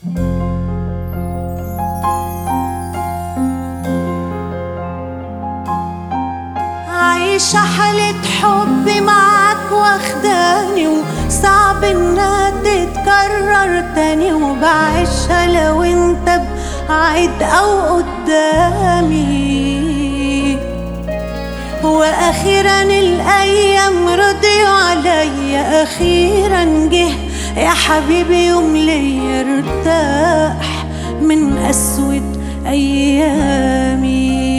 عايشة حالة حب معاك واخداني وصعب انها تتكرر تاني وبعيشها لو انت بعيد او قدامي واخيرا الايام رضيوا عليا اخيرا جه يا حبيبي يوم لي ارتاح من اسود ايامي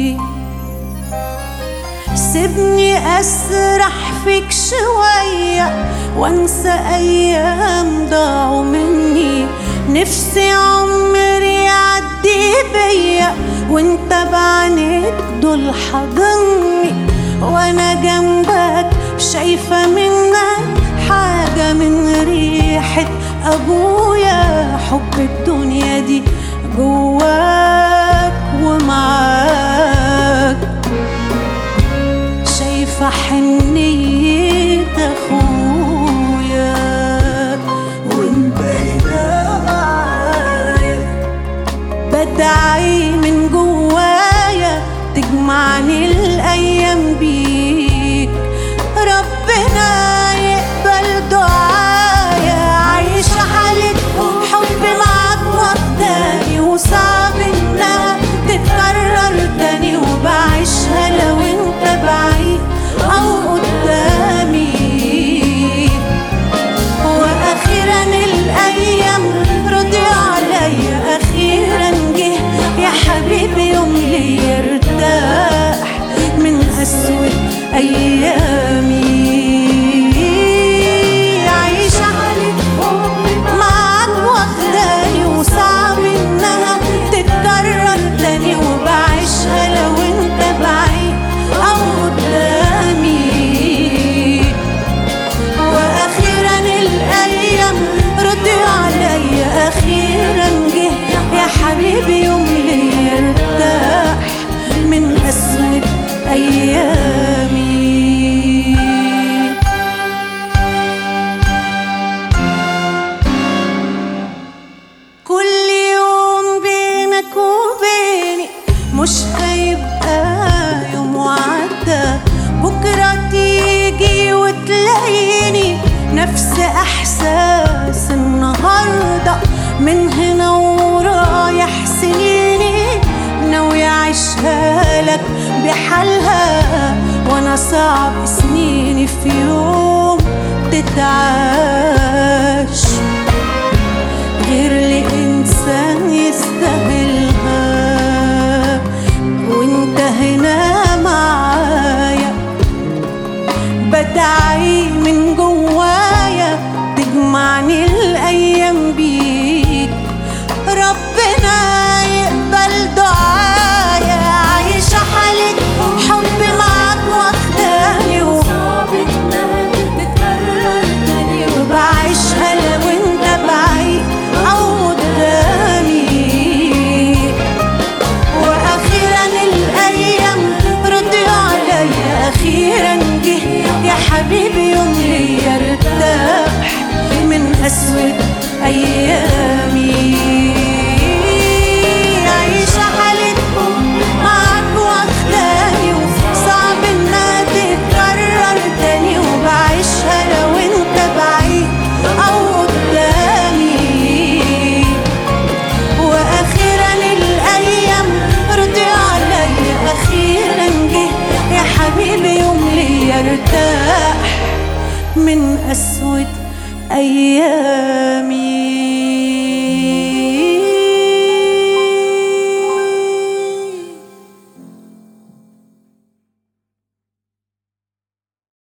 سيبني اسرح فيك شوية وانسى ايام ضاعوا مني نفسي عمري يعدي بيا وانت بعينيك دول حضني وانا جنبك شايفة منك حاجة من ريحة ابويا حب الدنيا دي جواك ومعاك شايفة حنية أخويا وانت هنا معايا بدعي من جوايا تجمعني الأيام بيك ربنا يقبل دعايا عايشة حالة حب معاك واخداني وصعب انها تتكرر تاني وبعيشها لو انت بعيد او قدامي واخيرا الايام رضي عليا اخيرا جه يا حبيبي يوم لي يرتاح من اسود ايامي عايشة معاك واخداني وصعب انها تتكرر تاني وبعيشها لو انت بعيد او قدامي واخيرا الايام رضي عليا اخيرا جه يا حبيبي يوم لي يرتاح من اسود ايامي كل يوم بينك وبيني مش هيبقى يوم وعدى بكرة تيجي وتلاقيني نفس احساس النهاردة من هنا ورايح سنيني ناوي اعيشها لك بحالها وانا صعب سنيني في يوم تتعاش غير لإنسان يستاهلها وانت هنا معايا بدعي من جوايا تجمعني الأيام بيك ربنا يقبل دعايا عايشة حالة حب معاك واخداني وصعب انها تتكرر تاني وبعيشها لو انت بعيد او قدامي واخيرا الايام رضي عليا اخيرا جه يا حبيبي يوم لي يرتاح من اسود ايامي عايشة حالة معاك واخداني وصعب انها تتكرر تاني وبعيشها لو انت بعيد او قدامي واخيرا الايام رضي عليا اخيرا جه يا حبيبي يوم لي يرتاح من اسود ايامي